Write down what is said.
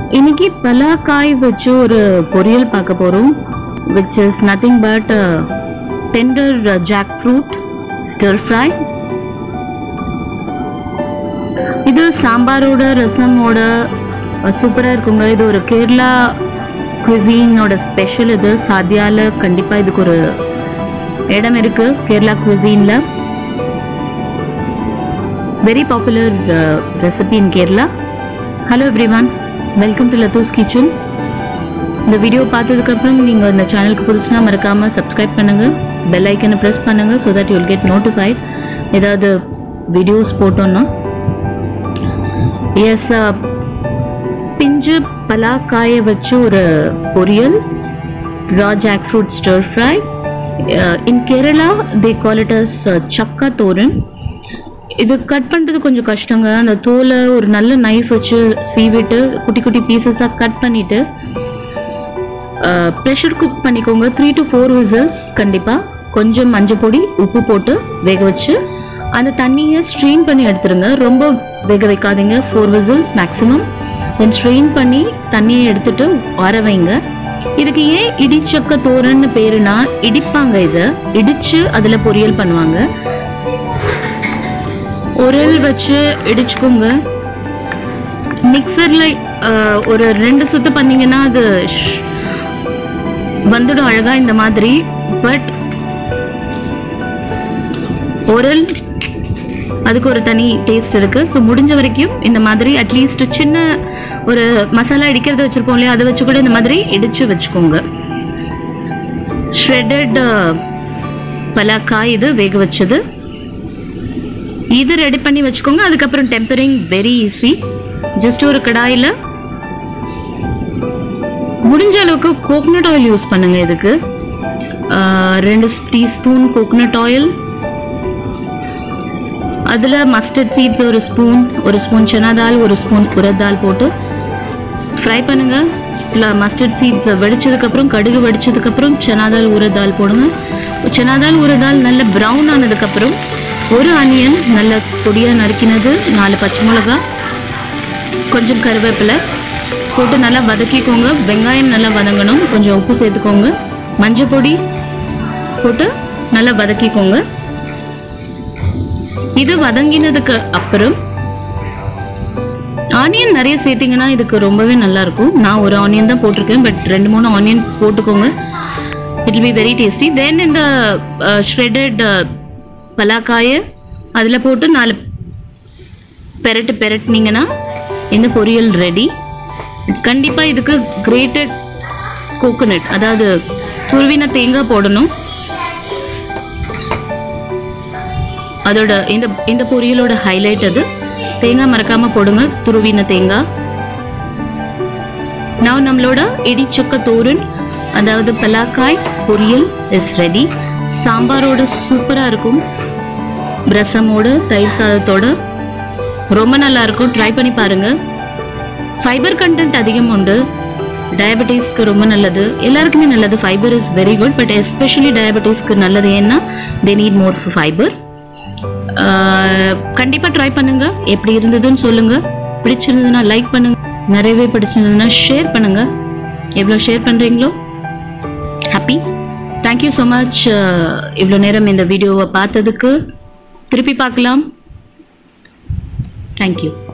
இன்னைக்கு பலாக்காய் வச்சு ஒரு பொரியல் பார்க்க போறோம் which is nothing but tender jackfruit stir fry இது சாம்பாரோட ரசமோட சூப்பராக இருக்குங்க இது ஒரு கேரளா குவிசீனோட ஸ்பெஷல் இது சாத்தியால கண்டிப்பாக இதுக்கு ஒரு இடம் இருக்கு கேரளா குவிசீனில் very popular recipe in Kerala hello everyone welcome to லத்தூஸ் கிச்சன் இந்த வீடியோ பார்த்ததுக்கப்புறம் நீங்கள் இந்த சேனலுக்கு புதுசுனா மறக்காமல் சப்ஸ்கிரைப் பண்ணுங்கள் பெல் ஐக்கனை ப்ரெஸ் பண்ணுங்கள் so that you'll get notified ஏதாவது வீடியோஸ் போட்டோன்னா எஸ் பிஞ்சு பலாக்காய வச்சு ஒரு பொரியல் raw jackfruit stir fry in Kerala they call it as chakka thoran இது கட் பண்ணுறது கொஞ்சம் கஷ்டங்க அந்த தோலை ஒரு நல்ல நைஃப் வச்சு சீவிட்டு குட்டி குட்டி பீசஸாக கட் பண்ணிவிட்டு ப்ரெஷர் குக் பண்ணிக்கோங்க த்ரீ டு ஃபோர் விசில்ஸ் கண்டிப்பாக கொஞ்சம் மஞ்சள் பொடி உப்பு போட்டு வேக வச்சு அந்த தண்ணியை ஸ்ட்ரெயின் பண்ணி எடுத்துருங்க ரொம்ப வேக வைக்காதீங்க four whistles maximum then strain பண்ணி தண்ணியை எடுத்துட்டு ஆற வைங்க இதுக்கு ஏன் இடிச்சக்க தோரன்னு பேருனா இடிப்பாங்க இதை இடிச்சு அதில் பொரியல் பண்ணுவாங்க உரல் வச்சு இடிச்சுக்கோங்க மிக்சர்ல ஒரு ரெண்டு சுத்து பண்ணீங்கன்னா அது ஷ்- வந்துடும் அழகா இந்த மாதிரி பட் உரல் அதுக்கு ஒரு தனி டேஸ்ட் இருக்கு ஸோ முடிஞ்ச வரைக்கும் இந்த மாதிரி அட்லீஸ்ட் சின்ன ஒரு மசாலா இடிக்கிறது வச்சிருப்போம் இல்லையா அதை வச்சு கூட இந்த மாதிரி இடிச்சு வச்சுக்கோங்க ஷ்ரெட்டட் பலாக்காய் இது வேக வச்சது இது ரெடி பண்ணி வச்சுக்கோங்க அதுக்கப்புறம் டெம்பரிங் வெரி ஈஸி ஜஸ்ட் ஒரு கடாயில் முடிஞ்ச அளவுக்கு கோகனட் ஆயில் யூஸ் பண்ணுங்க இதுக்கு ஆஹ் ரெண்டு டீஸ்பூன் கோகனட் ஆயில் அதில் மஸ்டர்ட் சீட்ஸ் ஒரு ஸ்பூன் ஒரு ஸ்பூன் சனா தால் ஒரு ஸ்பூன் உரத் தால் போட்டு ஃப்ரை பண்ணுங்க மஸ்டர்ட் சீட்ஸ் வெடிச்சதுக்கப்புறம் கடுகு வெடிச்சதுக்கப்புறம் சனா தால் உரத் தால் போடுங்க சனா தால் உரத் தால் நல்ல ப்ரௌன் ஆனதுக்கப்புறம் ஒரு ஆனியன் நல்ல பொடியாக நறுக்கினது நாலு பச்சை மிளகா கொஞ்சம் கருவேப்பிலை போட்டு நல்லா வதக்கிக்கோங்க வெங்காயம் நல்லா வதங்கணும் கொஞ்சம் உப்பு சேர்த்துக்கோங்க மஞ்சள் பொடி போட்டு நல்லா வதக்கிக்கோங்க இது வதங்கினதுக்கு அப்புறம் ஆனியன் நிறைய சேர்த்தீங்கன்னா இதுக்கு ரொம்பவே நல்லா இருக்கும் நான் ஒரு ஆனியன் தான் போட்டிருக்கேன் பட் ரெண்டு மூணு ஆனியன் போட்டுக்கோங்க it be very tasty then இந்த ஷ்ரெட்டட் பலாக்காயை அதில் போட்டு நாலு பெரட்டு பெரட்டினீங்கன்னா இந்த பொரியல் ரெடி கண்டிப்பாக இதுக்கு கிரேட்டட் கோகோனட் அதாவது துருவின தேங்காய் போடணும் அதோட இந்த இந்த பொரியலோட ஹைலைட் அது தேங்காய் மறக்காம போடுங்க துருவின தேங்காய் நான் நம்மளோட இடிச்சக்க தோரன் அதாவது பலாக்காய் பொரியல் இஸ் ரெடி சாம்பாரோட சூப்பராக இருக்கும் ரசமோட தயிர் சாதத்தோட ரொம்ப நல்லா இருக்கும் ட்ரை பண்ணி பாருங்க ஃபைபர் கண்டென்ட் அதிகம் உண்டு டயபெட்டிஸ்க்கு ரொம்ப நல்லது எல்லாருக்குமே நல்லது fibre is very good but especially டயபெட்டிஸ்க்கு நல்லது ஏன்னா தே நீட் மோர் ஃபைபர் கண்டிப்பாக ட்ரை பண்ணுங்க எப்படி இருந்ததுன்னு சொல்லுங்க பிடிச்சிருந்ததுன்னா லைக் பண்ணுங்க நிறையவே பிடிச்சிருந்ததுன்னா ஷேர் பண்ணுங்க எவ்வளோ ஷேர் பண்ணுறீங்களோ ஹாப்பி தேங்க்யூ ஸோ மச் இவ்வளோ நேரம் இந்த வீடியோவை பார்த்ததுக்கு திருப்பி பார்க்கலாம் தேங்க்யூ